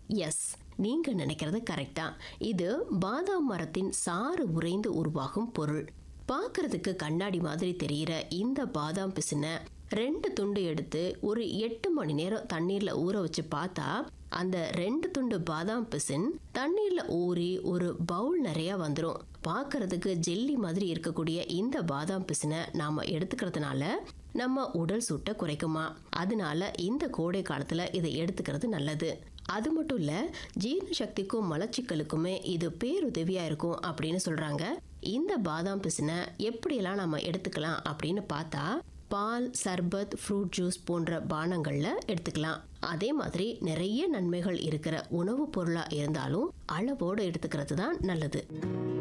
S நீங்க நினைக்கிறது கரெக்டா இது பாதாம் மரத்தின் சாறு உறைந்து உருவாகும் பொருள் பார்க்கறதுக்கு கண்ணாடி மாதிரி தெரியிற இந்த பாதாம் பிசினை ரெண்டு துண்டு எடுத்து ஒரு எட்டு மணி நேரம் தண்ணீர்ல ஊற வச்சு பார்த்தா அந்த ரெண்டு துண்டு பாதாம் பிசின் தண்ணீர்ல ஊறி ஒரு பவுல் நிறைய வந்துடும் பார்க்கறதுக்கு ஜெல்லி மாதிரி இருக்கக்கூடிய இந்த பாதாம் பிசினை நாம எடுத்துக்கிறதுனால நம்ம உடல் சூட்டை குறைக்குமா அதனால இந்த கோடை காலத்துல இதை எடுத்துக்கிறது நல்லது அது மட்டும் இல்ல ஜீரண சக்திக்கும் மலச்சிக்கலுக்குமே இது பேருதவியா இருக்கும் அப்படின்னு சொல்றாங்க இந்த பாதாம் பிசினை எப்படியெல்லாம் நம்ம எடுத்துக்கலாம் அப்படின்னு பார்த்தா பால் சர்பத் ஃப்ரூட் ஜூஸ் போன்ற பானங்கள்ல எடுத்துக்கலாம் அதே மாதிரி நிறைய நன்மைகள் இருக்கிற உணவுப் பொருளா இருந்தாலும் அளவோடு எடுத்துக்கிறது தான் நல்லது